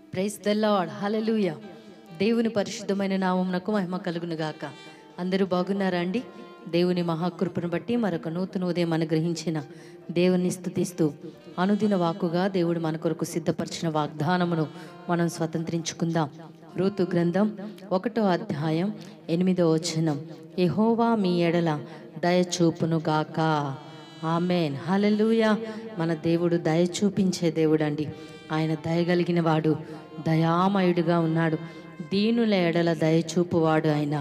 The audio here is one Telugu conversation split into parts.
ప్రైజ్ ద లార్డ్ హల్లెలూయా దేవుని పరిశుద్ధమైన నామమునకు మహిమ కలుగును గాక అందరూ బాగున్నారా అండి దేవుని మహాకృపను బట్టి మరొక నూతన ఉదయం అనుగ్రహించిన దేవుని స్తుతిస్తూ అనుదిన వాక్కుగా దేవుడు మన కొరకు సిద్ధపరిచిన వాగ్దానమును మనం స్వతంత్రించుకుందాం రూతు గ్రంథం ఒకటో అధ్యాయం ఎనిమిదో వచనం యెహోవా మీ ఎడల దయచూపును గాక ఆమెన్ హల్లెలూయా మన దేవుడు దయ చూపించే దేవుడు అండి ఆయన దయగలిగిన వాడు దయామయుడుగా ఉన్నాడు దీనుల ఎడల దయ చూపువాడు ఆయన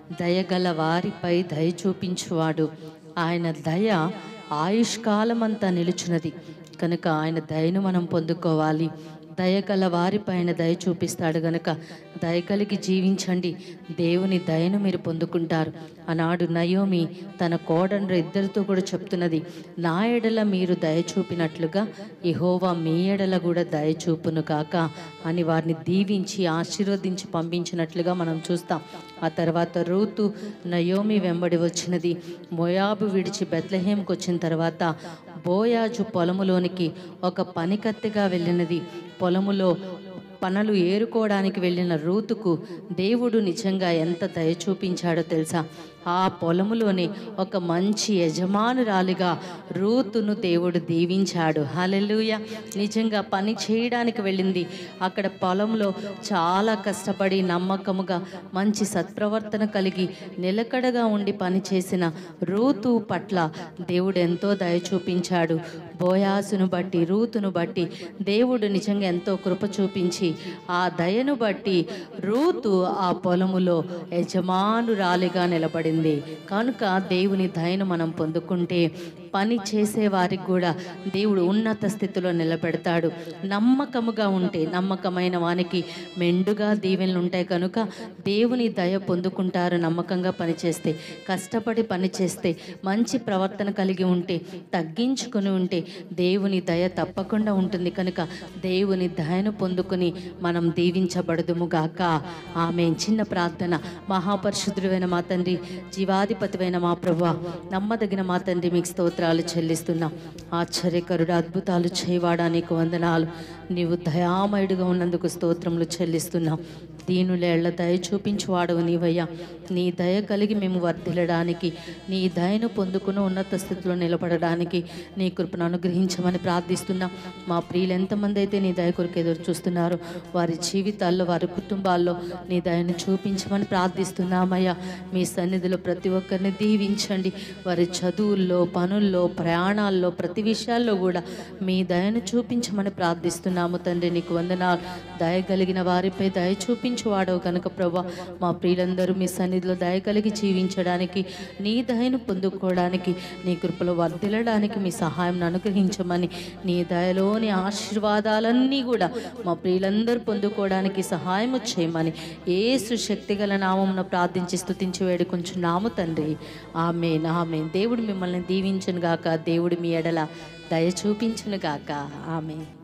దయగల వారిపై దయ చూపించువాడు ఆయన దయ ఆయుష్కాలమంతా నిలుచున్నది కనుక ఆయన దయను మనం పొందుకోవాలి దయగల వారిపైన దయ చూపిస్తాడు గనుక దయ కలిగి జీవించండి దేవుని దయను మీరు పొందుకుంటారు ఆనాడు నయోమి తన కోడండ్రు ఇద్దరితో కూడా చెప్తున్నది నా ఎడల మీరు దయ చూపినట్లుగా యెహోవా మీ ఎడల కూడా దయ చూపును కాక అని వారిని దీవించి ఆశీర్వదించి పంపించినట్లుగా మనం చూస్తాం ఆ తర్వాత రూతు నయోమి వెంబడి వచ్చినది మోయాబు విడిచి బెత్లహేంకి వచ్చిన తర్వాత బోయాజు పొలములోనికి ఒక పనికత్తెగా వెళ్ళినది పొలములో పనులు ఏరుకోవడానికి వెళ్ళిన రూతుకు దేవుడు నిజంగా ఎంత దయ చూపించాడో తెలుసా ఆ పొలములోని ఒక మంచి యజమానురాలిగా రూతును దేవుడు దీవించాడు హలెలుయ నిజంగా పని చేయడానికి వెళ్ళింది అక్కడ పొలంలో చాలా కష్టపడి నమ్మకముగా మంచి సత్ప్రవర్తన కలిగి నిలకడగా ఉండి పని చేసిన రూతు పట్ల దేవుడు ఎంతో దయ చూపించాడు బోయాసును బట్టి రూతును బట్టి దేవుడు నిజంగా ఎంతో కృప చూపించి ఆ దయను బట్టి రూతు ఆ పొలములో యజమానురాలిగా నిలబడింది కనుక దేవుని దయను మనం పొందుకుంటే పని చేసే వారికి కూడా దేవుడు ఉన్నత స్థితిలో నిలబెడతాడు నమ్మకముగా ఉంటే నమ్మకమైన వానికి మెండుగా దీవెనలు ఉంటాయి కనుక దేవుని దయ పొందుకుంటారు నమ్మకంగా పనిచేస్తే కష్టపడి పని చేస్తే మంచి ప్రవర్తన కలిగి ఉంటే తగ్గించుకుని ఉంటే దేవుని దయ తప్పకుండా ఉంటుంది కనుక దేవుని దయను పొందుకుని మనం దీవించబడదుము గాక ఆమె చిన్న ప్రార్థన మహాపరిశుద్ధుడైన మా తండ్రి జీవాధిపతివైన మా ప్రభు నమ్మదగిన మా తండ్రి మీకు స్తోత్రాలు చెల్లిస్తున్నాం ఆశ్చర్యకరుడు అద్భుతాలు చేయవాడా నీకు వందనాలు నీవు దయామయుడిగా ఉన్నందుకు స్తోత్రములు చెల్లిస్తున్నాం దీనులేళ్ల దయ చూపించువాడవు నీవయ్యా నీ దయ కలిగి మేము వర్ధిల్లడానికి నీ దయను పొందుకుని ఉన్నత స్థితిలో నిలబడడానికి నీ కృపను అనుగ్రహించమని ప్రార్థిస్తున్నాం మా ప్రియులు ఎంతమంది అయితే నీ దయ కొరకు ఎదురు చూస్తున్నారు వారి జీవితాల్లో వారి కుటుంబాల్లో నీ దయను చూపించమని ప్రార్థిస్తున్నామయ్యా మీ సన్నిధిలో ప్రతి ఒక్కరిని దీవించండి వారి చదువుల్లో పనుల్లో ప్రయాణాల్లో ప్రతి విషయాల్లో కూడా మీ దయను చూపించమని ప్రార్థిస్తున్నాము తండ్రి నీకు వందనాలు దయ కలిగిన వారిపై దయ చూపించువాడవు కనుక ప్రభా మా ప్రియులందరూ మీ సన్నిధిలో దయ కలిగి జీవించడానికి నీ దయను పొందుకోవడానికి నీ కృపలో వర్ధిల్లడానికి మీ సహాయం అనుగ్రహించమని నీ దయలోని ఆశీర్వాదాలన్నీ కూడా మా ప్రియులందరూ పొందుకోవడానికి సహాయం చేయమని ఏసు శక్తిగల నామమున ప్రార్థించి స్తుతించి వేడుకొంచున్నాము తండ్రి ఆమె ఆమె దేవుడు మిమ్మల్ని దీవించును గాక దేవుడు మీ ఎడల దయ చూపించును గాక ఆమె